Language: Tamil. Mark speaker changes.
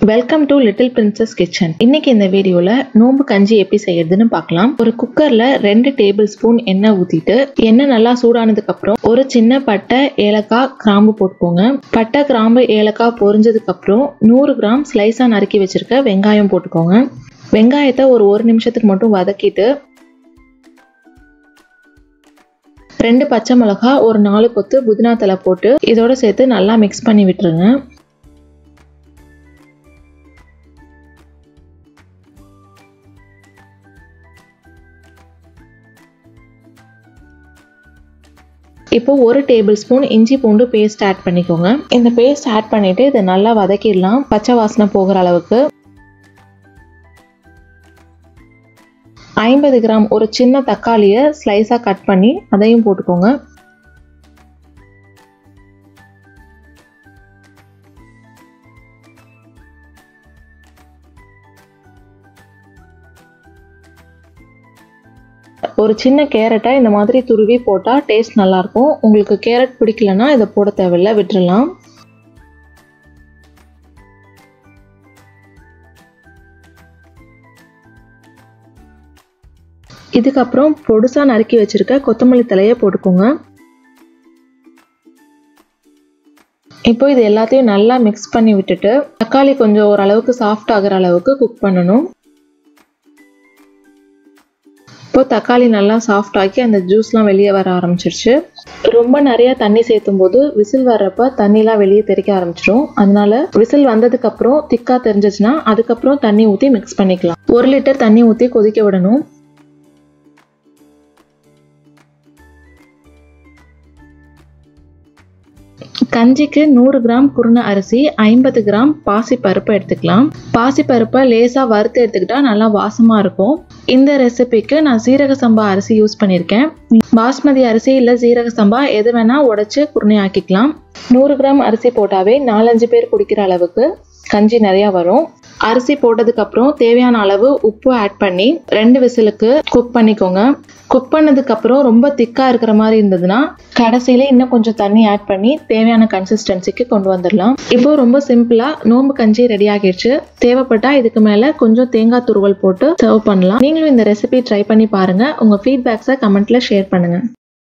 Speaker 1: welcome to little princess kitchen இன்னைக்கு இந்த வீடியோல நோம்பு கஞ்சி எப்படி செய்யறதுன்னு பார்க்கலாம் ஒரு குக்கர்ல ரெண்டு டேபிள் ஸ்பூன் எண்ணெய் ஊத்திட்டு எண்ணெய் நல்லா சூடானதுக்கு அப்புறம் ஒரு சின்ன பட்டை ஏலக்காய் கிராம்பு போட்டுக்கோங்க பட்டை கிராம்பு ஏலக்காய் பொரிஞ்சதுக்கு அப்புறம் நூறு கிராம் ஸ்லைஸா நறுக்கி வச்சிருக்க வெங்காயம் போட்டுக்கோங்க வெங்காயத்தை ஒரு ஒரு நிமிஷத்துக்கு மட்டும் வதக்கிட்டு ரெண்டு பச்சை மிளகா ஒரு நாலு கொத்து புதினா தலை போட்டு இதோட சேர்த்து நல்லா மிக்ஸ் பண்ணி விட்டுருங்க இப்போ ஒரு டேபிள் ஸ்பூன் இஞ்சி பூண்டு பேஸ்ட் ஆட் பண்ணிக்கோங்க இந்த பேஸ்ட் ஆட் பண்ணிட்டு இதை நல்லா வதக்கிடலாம் பச்சை வாசனை போகிற அளவுக்கு ஐம்பது கிராம் ஒரு சின்ன தக்காளியை ஸ்லைஸாக கட் பண்ணி அதையும் போட்டுக்கோங்க ஒரு சின்ன கேரட்டை இந்த மாதிரி துருவி போட்டால் டேஸ்ட் நல்லாயிருக்கும் உங்களுக்கு கேரட் பிடிக்கலன்னா இதை போட தேவையில்ல விட்டுடலாம் இதுக்கப்புறம் பொடுசாக நறுக்கி வச்சுருக்க கொத்தமல்லி தலையை போட்டுக்கோங்க இப்போ இது எல்லாத்தையும் நல்லா மிக்ஸ் பண்ணி விட்டுட்டு தக்காளி கொஞ்சம் ஓரளவுக்கு சாஃப்ட் ஆகிற அளவுக்கு குக் பண்ணணும் இப்போ தக்காளி நல்லா சாஃப்ட் ஆக்கி அந்த ஜூஸ்லாம் வெளியே வர ஆரம்பிச்சிருச்சு ரொம்ப நிறைய தண்ணி சேர்த்தும் போது விசில் வர்றப்ப தண்ணிலாம் வெளியே தெறிக்க ஆரம்பிச்சிடும் அதனால விசில் வந்ததுக்கு அப்புறம் திக்கா தெரிஞ்சிச்சுன்னா அதுக்கப்புறம் தண்ணி ஊற்றி மிக்ஸ் பண்ணிக்கலாம் ஒரு லிட்டர் தண்ணி ஊற்றி கொதிக்க விடணும் கஞ்சிக்கு நூறு கிராம் குருணை அரிசி ஐம்பது கிராம் பாசி பருப்பு எடுத்துக்கலாம் பாசி பருப்பை லேசாக வறுத்து எடுத்துக்கிட்டா நல்லா வாசமாக இருக்கும் இந்த ரெசிபிக்கு நான் சீரக சம்பா அரிசி யூஸ் பண்ணியிருக்கேன் பாஸ்மதி அரிசி இல்லை சீரக சம்பா எது வேணால் உடச்சி குருணை ஆக்கிக்கலாம் நூறு கிராம் அரிசி போட்டாவே நாலஞ்சு பேர் குடிக்கிற அளவுக்கு கஞ்சி நிறையா வரும் அரிசி போட்டதுக்கு அப்புறம் தேவையான அளவு உப்பு ஆட் பண்ணி ரெண்டு விசிலுக்கு குக் பண்ணிக்கோங்க குக் பண்ணதுக்கு அப்புறம் ரொம்ப திக்கா இருக்கிற மாதிரி இருந்ததுன்னா கடைசியில இன்னும் கொஞ்சம் தண்ணி ஆட் பண்ணி தேவையான கன்சிஸ்டன்சிக்கு கொண்டு வந்துடலாம் இப்போ ரொம்ப சிம்பிளா நோம்பு கஞ்சி ரெடி ஆகிடுச்சு தேவைப்பட்டா இதுக்கு மேல கொஞ்சம் தேங்காய் துருவல் போட்டு சர்வ் பண்ணலாம் நீங்களும் இந்த ரெசிபி ட்ரை பண்ணி பாருங்க உங்க ஃபீட்பேக்ஸை கமெண்ட்ல ஷேர் பண்ணுங்க